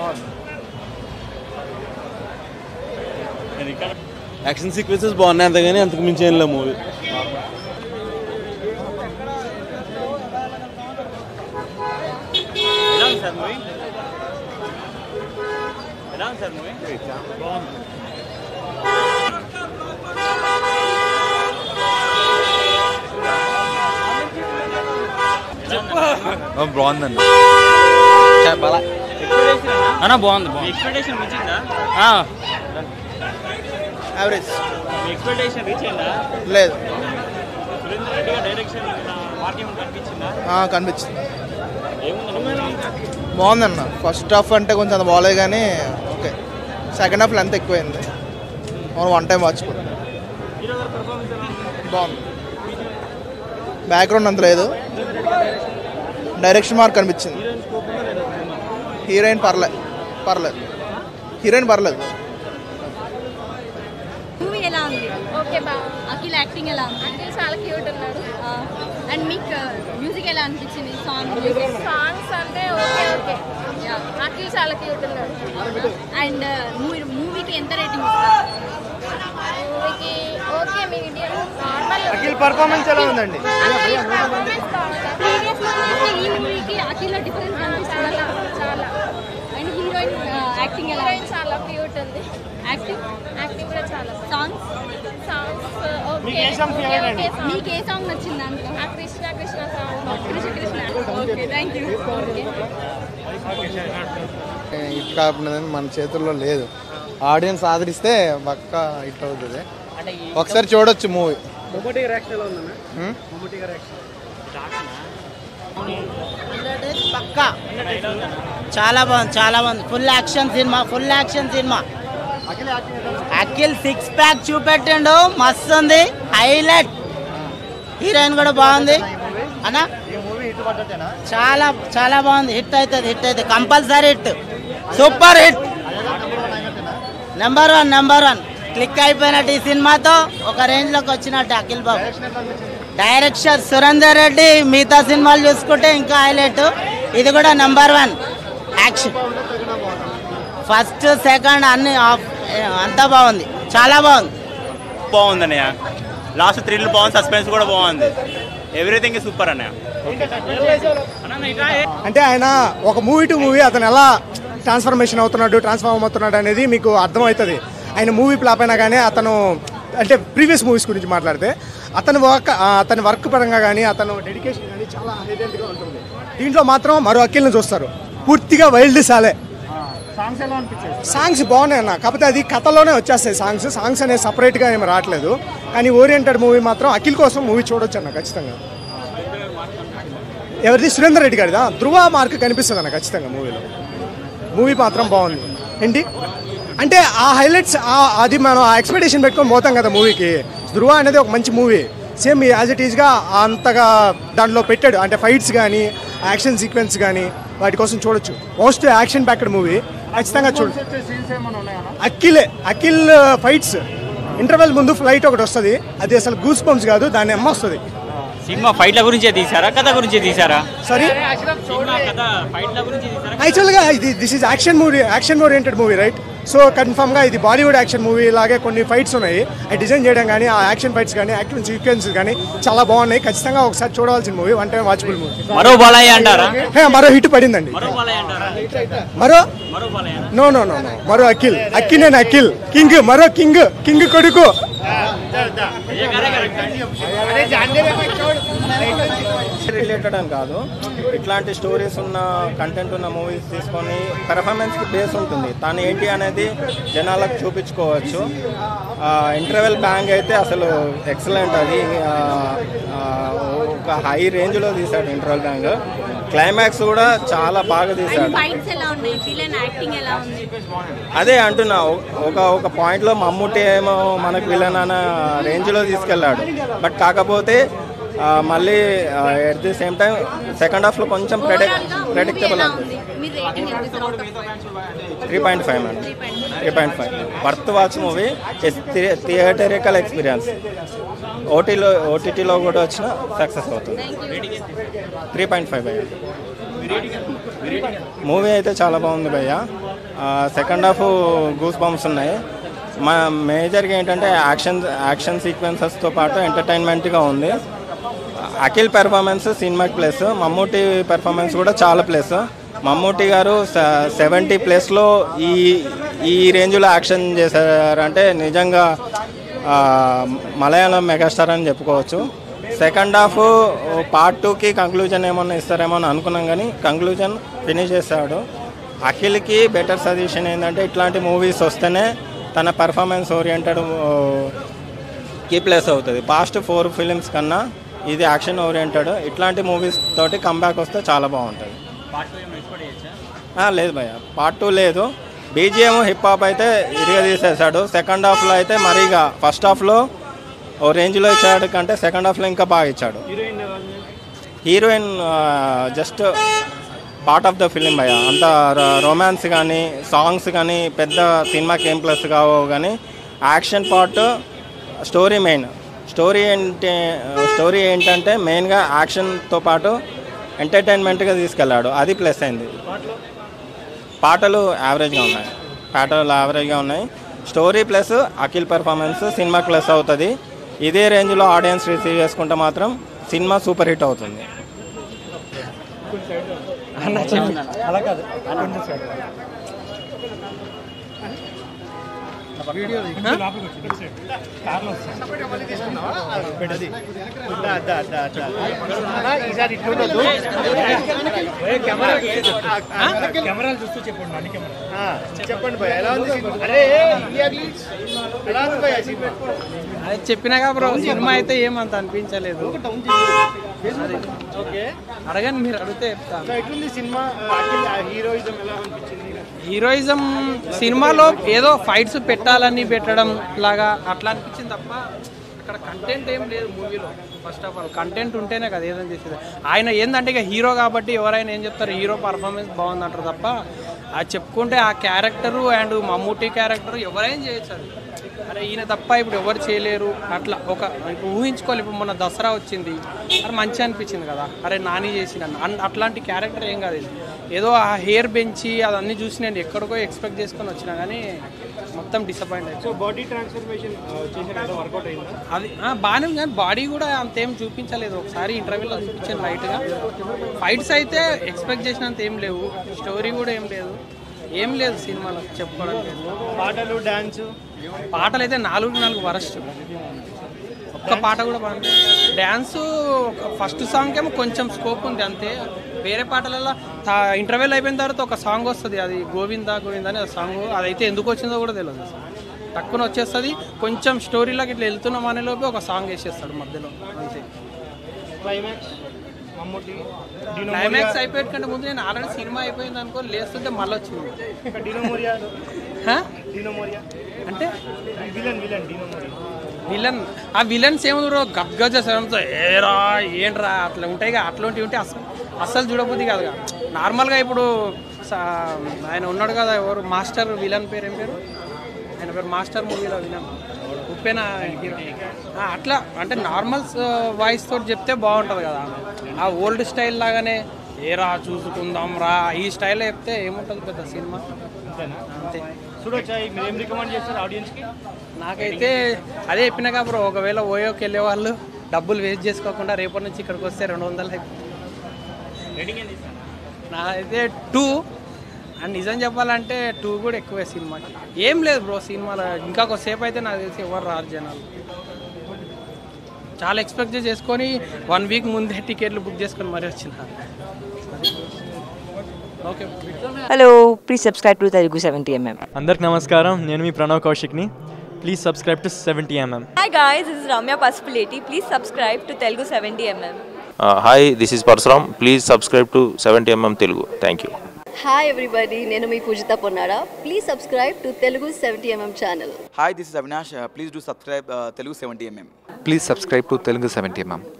Action sequences బాగున్నాయి అంతగాని అంతకు మించి ఏం లేవు మూవీ ఎలా ఉంది సార్ మూవీ ఎలా ఉంది సార్ మూవీ బాగుంది బాగుందండి అన్న బాగుంది బాగుంది ఎక్స్పెక్టేషన్ రీచ్ అయిందా యావరేజ్ మీ ఎక్స్పెక్టేషన్ రీచ్ అయిందా లేదు సురేందర్ రెడ్డి గారి డైరెక్షన్ మార్కింగ్ కనిపించిందా ఆ, కనిపించింది ఏముంది బాగుందన్న ఫస్ట్ హాఫ్ అంటే కొంచెం అంత బాగాలేదు కానీ ఓకే సెకండ్ హాఫ్ లెంత్ ఎక్కువైంది మనం వన్ టైం వాచ్ కూడా హీరో గారి పర్ఫార్మెన్స్ ఎలా ఉంది బాగుంది బ్యాక్గ్రౌండ్ అంత లేదు డైరెక్షన్ మార్క్ కనిపించింది హీరోయిన్ పర్లేదు పర్లేదు హీరోయిన్ పర్లేదు మూవీ ఎలా ఉంది ఓకే బా అఖిల్ యాక్టింగ్ ఎలా ఉంది అంటే చాలా క్యూట్ ఉన్నాడు అండ్ మీకు మ్యూజిక్ ఎలా అనిపించింది సాంగ్ మ్యూజిక్ సాంగ్స్ అంటే ఓకే ఓకే అఖిల్ చాలా క్యూట్ ఉన్నాడు అండ్ మూవీ మూవీకి ఎంత రేటింగ్ ఇస్తారు మూవీకి okay medium normal Akhil performance ఎలా ఉందండి అఖిల్ పర్ఫార్మెన్స్ బాగుంది ప్రీవియస్ మూవీకి ఈ మూవీకి అఖిల్లో డిఫరెన్స్ కనిపిస్తుంది చాలా చాలా అండ్ హీరోయిన్ యాక్టింగ్ ఎలా హీరోయిన్ చాలా క్యూట్ ఉంది యాక్టింగ్ యాక్టింగ్ కూడా చాలా సాంగ్స్ సాంగ్స్ ఓకే మీకు ఏ song favorite అండి? మీకు ఏ సాంగ్ నచ్చింది దాంట్లో ఆ Krishna Krishna song Krishna Krishna okay thank you okay hit కాకపోయినది మన చేతుల్లో లేదు ఆడియన్స్ ఆదరిస్తే పక్క హిట్ అవుతుంది ఒకసారి చూడొచ్చు మూవీ మమ్మటి గారి యాక్షన్ ఎలా ఉందన్న మమ్మటి గారి యాక్షన్ పక్కా చాలా బాగుంది చాలా బాగుంది full action cinema full action cinema Akhil six pack చూపెట్టిండు మస్తు ఉంది హైలైట్ హీరోయిన్ కూడా బాగుంది అన్నా చాలా చాలా బాగుంది హిట్ అవుతుంది హిట్ అవుతుంది compulsory hit super hit number one number one click అయిపోయినట్టు ఈ సినిమాతో ఒక రేంజ్లోకి వచ్చినట్టు అఖిల్ బాబు డైరెక్షన్ సురేందర్ రెడ్డి మిగతా సినిమాలు చూసుకుంటే ఇంకా హైలైట్ ఇది కూడా number one action first second అన్ని ఆఫ్ అంతా బాగుంది చాలా బాగుంది బాగుందన్నయ్య లాస్ట్ థ్రిల్ బాగుంది సస్పెన్స్ కూడా బాగుంది ఎవ్రీథింగ్ సూపర్ అన్నయ్య అంటే ఆయన ఒక మూవీ టు మూవీ అతను ఎలా ట్రాన్స్ఫర్మేషన్ అవుతున్నాడు ట్రాన్స్ఫార్మ్ అవుతున్నాడు అనేది మీకు అర్థమవుతుంది ఆయన మూవీ ఫ్లాప్ అయినా కానీ అతను అంటే ప్రీవియస్ మూవీస్ గురించి మాట్లాడితే అతని వర్క్ అతని వర్క్ పరంగా కానీ అతను డెడికేషన్ కానీ చాలా హైలైట్గా ఉంటుంది దీంట్లో మాత్రం మరో అఖిల్ని చూస్తారు పూర్తిగా వైల్డ్ సాలే సాంగ్స్ బాగున్నాయి అన్న కాకపోతే అది కథలోనే వచ్చేస్తాయి సాంగ్స్ సాంగ్స్ అనేది సపరేట్గా ఏమి రావట్లేదు కానీ ఓరియంటెడ్ మూవీ మాత్రం అఖిల్ కోసం మూవీ చూడొచ్చు అన్న ఖచ్చితంగా ఎవరిది సురేందర్ రెడ్డి గారిదా ధృవ మార్క్ కనిపిస్తుంది అన్న ఖచ్చితంగా మూవీలో మూవీ మాత్రం బాగుంది ఏంటి అంటే ఆ హైలైట్స్ అది మనం ఆ ఎక్స్పెక్టేషన్ పెట్టుకొని పోతాం కదా మూవీకి ధృవ అనేది ఒక మంచి మూవీ సేమ్ యాజ్ ఇట్ ఈస్గా అంతగా దాంట్లో పెట్టాడు అంటే ఫైట్స్ కానీ యాక్షన్ సీక్వెన్స్ కానీ వాటి కోసం చూడొచ్చు మోస్ట్ యాక్షన్ ప్యాక్డ్ మూవీ ఖచ్చితంగా చూడు అఖిలే అఖిల్ ఫైట్స్ ఇంటర్వెల్ ముందు ఫ్లైట్ ఒకటి వస్తుంది అది అసలు గూస్ పంప్స్ కాదు దాని అమ్మ వస్తుంది సినిమా ఫైట్ల గురించే తీసారా కథ గురించే తీసారా సారీ సినిమా కథ ఫైట్ల గురించి తీసారా యాక్చువల్గా ఇది this is action movie action oriented movie right so కన్ఫామ్గా ఇది బాలీవుడ్ యాక్షన్ మూవీ లాగే కొన్ని ఫైట్స్ ఉన్నాయి అవి డిజైన్ చేయడం కానీ ఆ యాక్షన్ ఫైట్స్ కానీ యాక్షన్ సీక్వెన్స్ కానీ చాలా బాగున్నాయి ఖచ్చితంగా ఒకసారి చూడవలసిన movie one time watchable movie మరో బాలయ్య అంటారా మరో హిట్ పడిందండి మరో బాలయ్య అంటారా మరో మరో Balayya no no no no మరో అఖిల్ అక్కినేని అఖిల్ కింగ్ మరో కింగ్ కింగ్ కొడుకు రిలేటెడ్ అని కాదు ఇట్లాంటి స్టోరీస్ ఉన్న కంటెంట్ ఉన్న మూవీస్ తీసుకొని పెర్ఫార్మెన్స్కి బేస్ ఉంటుంది తను ఏంటి అనేది జనాలకు చూపించుకోవచ్చు ఇంటర్వెల్ బ్యాంగ్ అయితే అసలు ఎక్సలెంట్ అది ఆ, ఆ, ఒక హై రేంజ్లో తీశాడు ఇంటర్వెల్ బ్యాంగ్ క్లైమాక్స్ కూడా చాలా బాగా అండ్ తీశాడు ఫైట్స్ ఎలా ఉన్నాయి విలన్ యాక్టింగ్ ఎలా ఉంది అదే అంటున్నా ఒక ఒక పాయింట్లో మమ్ముట్టి ఏమో మనకు విలన్ అన్న రేంజ్లో తీసుకెళ్ళాడు బట్ కాకపోతే ఆ, మళ్ళీ at the same time second హాఫ్లో కొంచెం ప్రెడిక్ ఓవరాల్ గా మూవీ ప్రెడిక్టబుల్ ఎలా అవుతుంది ఉంది మీరు రేటింగ్ ఎంత ఇస్తారు out of five? Three point five madam three point five worth watch movie theatrical experience ఓటీలో ఓటీటీలో కూడా వచ్చిన సక్సెస్ అవుతుంది త్రీ పాయింట్ ఫైవ్ భయ్య మూవీ అయితే చాలా బాగుంది భయ్య సెకండ్ హాఫ్ గూస్ బంప్స్ ఉన్నాయి మా మేజర్గా ఏంటంటే యాక్షన్ యాక్షన్ సీక్వెన్సెస్తో పాటు ఎంటర్టైన్మెంట్గా ఉంది అఖిల్ పెర్ఫార్మెన్స్ సినిమాకి ప్లేస్ మమ్మూటి పెర్ఫార్మెన్స్ కూడా చాలా ప్లేస్ మమ్మూటి గారు సెవెంటీ ప్లేస్లో ఈ ఈ రేంజ్లో యాక్షన్ చేశారంటే నిజంగా ఆ, మలయాళం మెగాస్టార్ అని చెప్పుకోవచ్చు సెకండ్ హాఫ్ పార్ట్ టూకి కంక్లూజన్ ఏమన్నా ఇస్తారేమో అని అనుకున్నాం కానీ కంక్లూజన్ ఫినిష్ చేశాడు అఖిల్కి బెటర్ సజెషన్ ఏంటంటే ఇట్లాంటి మూవీస్ వస్తేనే తన పర్ఫార్మెన్స్ ఓరియంటెడ్ కీ ప్లేస్ అవుతుంది పాస్ట్ ఫోర్ ఫిలిమ్స్ కన్నా ఇది యాక్షన్ ఓరియంటెడ్ ఇట్లాంటి మూవీస్ తోటి కంబ్యాక్ వస్తే చాలా బాగుంటుంది ఆ, లేదు భయ్య పార్ట్ టూ లేదు బీజిఎం హిప్ హాప్ అయితే ఇరిగా తీసేశాడు సెకండ్ హాఫ్లో అయితే మరీగా ఫస్ట్ హాఫ్లో ఓ రేంజ్లో ఇచ్చాడు కంటే సెకండ్ హాఫ్లో ఇంకా బాగా ఇచ్చాడు heroine just part of the film భయ్య అంత రొమాన్స్ కానీ సాంగ్స్ కానీ పెద్ద సినిమాకి ఏం ప్లస్ కావో కానీ action part story main story ఏంటి స్టోరీ ఏంటంటే మెయిన్గా యాక్షన్తో పాటు ఎంటర్టైన్మెంట్గా తీసుకెళ్ళాడు అది ప్లస్ అయింది పాటలు యావరేజ్గా ఉన్నాయి పాటలు యావరేజ్గా ఉన్నాయి story plus Akhil performance cinema plus అవుతుంది ఇదే రేంజ్లో ఆడియన్స్ రిసీవ్ చేసుకుంటే మాత్రం సినిమా సూపర్ హిట్ అవుతుంది అలా కాదు కొంచెం సైడ్ వీడియో ఈసారి ఇట్లుండదు కెమెరాలు చూస్తూ చెప్పండి అన్ని కెమెరా చెప్పండి భయ ఎలా ఉంది అరే ఎలా ఉంది భయ అది చెప్పినాగా బ్రో సినిమా అయితే ఏమంత అనిపించలేదు అది. అడగండి మీరు అడిగితే చెప్తాను ఎట్లుంది సినిమా హీరోయిజం ఎలా అనిపించింది హీరోయిజం సినిమాలో ఏదో ఫైట్స్ పెట్టాలని పెట్టడం లాగా అట్లా అనిపించింది తప్ప అక్కడ కంటెంట్ ఏం లేదు మూవీలో ఫస్ట్ ఆఫ్ ఆల్ కంటెంట్ ఉంటేనే కదా ఏదైనా చేసేది ఆయన ఏంటంటే ఇక హీరో కాబట్టి ఎవరైనా ఏం చెప్తారు హీరో పర్ఫార్మెన్స్ బాగుంది అంటారు తప్ప అది చెప్పుకుంటే ఆ క్యారెక్టరు అండ్ మమ్మూటి క్యారెక్టర్ ఎవరైనా చేయొచ్చు అది అరే ఈయన తప్ప ఇప్పుడు ఎవరు చేయలేరు అట్లా ఒక ఇప్పుడు ఊహించుకోవాలి ఇప్పుడు మొన్న దసరా వచ్చింది అరే మంచి అనిపించింది కదా అరే నాని చేసిన అన్- అట్లాంటి క్యారెక్టర్ ఏం కాదు ఇది ఏదో ఆ హెయిర్ బెంచి అదన్నీ చూసి నేను ఎక్కడికో ఎక్స్పెక్ట్ చేసుకొని వచ్చినా కానీ మొత్తం డిసప్పాయింట్ అయ్యి సో బాడీ ట్రాన్స్ఫర్మేషన్ చేసిన ఏదో వర్కౌట్ అయిందా అది ఆ, బాగానే ఉంది కానీ బాడీ కూడా అంతేం చూపించలేదు ఒకసారి ఇంటర్వ్యూలో చూపించాను లైట్గా ఫైట్స్ అయితే ఎక్స్పెక్ట్ చేసినంత ఏం లేవు స్టోరీ కూడా ఏం లేదు ఏం లేదు సినిమాలో చెప్పుకోవడానికి పాటలు డాన్స్ పాటలు అయితే నాలుగు నాలుగు వరస్ట్ ఒక్క పాట కూడా బాగుంది డ్యాన్స్ ఫస్ట్ సాంగ్ ఏమో కొంచెం స్కోప్ ఉంది అంతే వేరే పాటలలో ఇంటర్వెల్ అయిపోయిన తర్వాత ఒక సాంగ్ వస్తుంది అది గోవిందా గోవిందా అనే సాంగ్ అదైతే ఎందుకు వచ్చిందో కూడా తెలియదు తక్కువ వచ్చేస్తుంది కొంచెం స్టోరీలోకి ఇట్లా వెళ్తున్నాం అనే లోపే ఒక సాంగ్ వేసేస్తాడు మధ్యలో అంతే క్లైమాక్స్ మమ్మూటి డినో క్లైమాక్స్ అయిపోయే కంటే ముందు నేను ఆల్రెడీ సినిమా అయిపోయింది అనుకో లేస్తుంటే మళ్ళీ వచ్చింది డినో మోరియా హా? డినో మోరియా అంటే villain villain Dino Morea villain ఆ విలన్స్ ఏముంది బ్రో గద్గజ శరంతో ఏరా ఏంట్రా అట్లా ఉంటాయి కదా అట్లాంటివి ఉంటే అసలు అస్సలు చూడబుద్ది కాదు నార్మల్గా ఇప్పుడు సా- ఆయన ఉన్నాడు కదా ఎవరు మాస్టర్ విలన్ పేరు ఏం పేరు ఆయన పేరు మాస్టర్ మూవీలో విలన్ ఉప్పెన హీరో ఆ, అట్లా అంటే నార్మల్ వాయిస్ తోటి చెప్తే బాగుంటుంది కదా ఆ ఓల్డ్ స్టైల్ లాగానే ఏరా చూసుకుందాం రా ఈ స్టైల్లో చెప్తే ఏముంటుంది పెద్ద సినిమా అంతే చూడొచ్చా మీరు ఏం రికమెండ్ చేస్తారు ఆడియన్స్కి నాకైతే అదే చెప్పినాక బ్రో ఒకవేళ ఓయోకి వెళ్ళే వాళ్ళు డబ్బులు వేస్ట్ చేసుకోకుండా రేపటి నుంచి ఇక్కడికి వస్తే రెండు వందలు నాదైతే టూ అండ్ నిజం చెప్పాలంటే టూ కూడా ఎక్కువే సినిమాకి ఏం లేదు బ్రో సినిమాలో ఇంకా కొద్దిసేపు అయితే నాకు తెలిసి ఎవరు రారు జనాలు చాలా ఎక్స్పెక్ట్ చేసుకొని వన్ వీక్ ముందే టికెట్లు బుక్ చేసుకొని మరీ వచ్చిన okay hello please subscribe to Telugu seventy MM అందరికి నమస్కారం నేను మీ ప్రణవ్ కౌశిక్ని please subscribe to seventy MM Hi guys, this is Ramya Pasupuleti. Please subscribe to Telugu 70mm. Hi this is Parasuram please subscribe to seventy MM Telugu thank you hi everybody నేను మీ Poojitha Ponnada please subscribe to Telugu seventy MM channel hi this is Avinash please do subscribe Telugu seventy MM please subscribe to Telugu seventy MM